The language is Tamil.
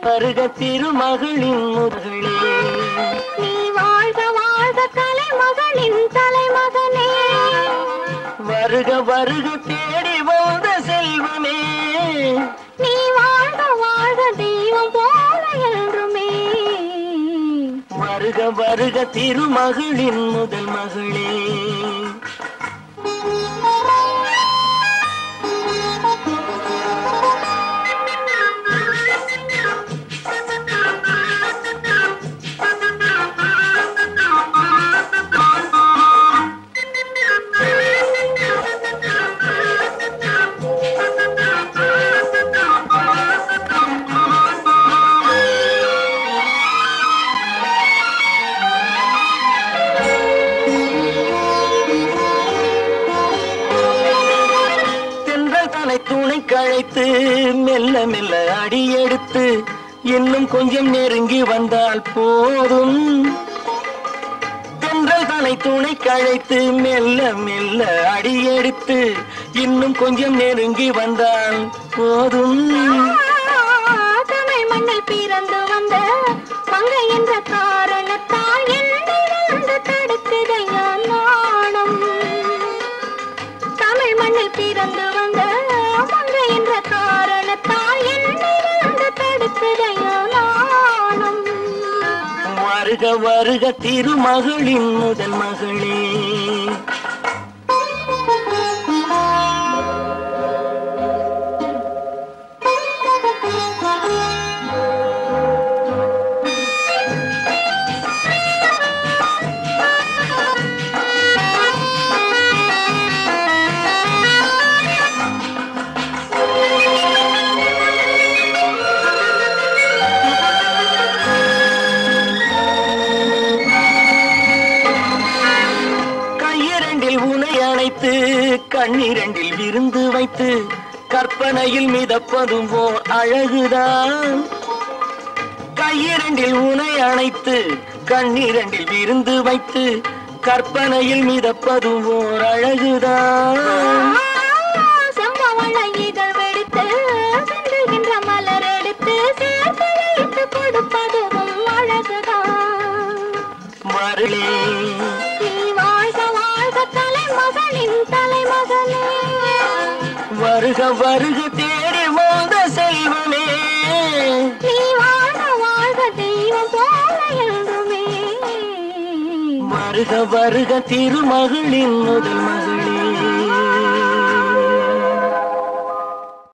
வருக திருமகளின் முதலே நீ வாழ்க வாழ்க தலைமகனின் தலைமகனே வருக வருக தேடி வந்த செல்வமே நீ வாழ்க வாழ்க தெய்வம் போல என்றுமே வருக வருக திருமகளின் முதல் மகளே தென்றல் தனை துணை கழைத்து மெல்ல மெல்ல அடியெடுத்து இன்னும் கொஞ்சம் நெருங்கி வந்தால் போதும் தென்றல் தனை துணை கழைத்து மெல்ல மெல்ல அடியெடுத்து இன்னும் கொஞ்சம் நெருங்கி வந்தால் போதும் தமிழ் மண்ணில் பிறந்து வந்த மங்கை என்ற காரணத்தால் என்னை வந்து தடுக்குதையா நாணம் தமிழ் மண்ணில் பிறந்து வந்த மங்கை என்ற காரணத்தால் என்னை வந்து தடுக்குதையா நாணம் வருக வருக திருமகளின் முதல் மகளே கையிரண்டில் உனை அணைத்து கண்ணிரண்டில் விருந்து வைத்து கற்பனையில் மிதப்பதும் ஓர் அழகுதான் கையிரண்டில் உனை அணைத்து கண்ணிரண்டில் விருந்து வைத்து கற்பனையில் மிதப்பதும் ஓர் அழகுதான் செம்பவள இதழ் வெடித்து சிந்துகின்ற மலர் எடுத்து சேர்த்து வைத்து கொடுப்பதும் அழகுதான் மருளே நீ வாழ்க வாழ்க தலைமகனின் தலைமகனே வருக வருக தேடி வந்த செல்வமே நீ வாழ்க வாழ்க தெய்வம் போல என்றுமே வருக வருக திருமகளின் முதல் மகளே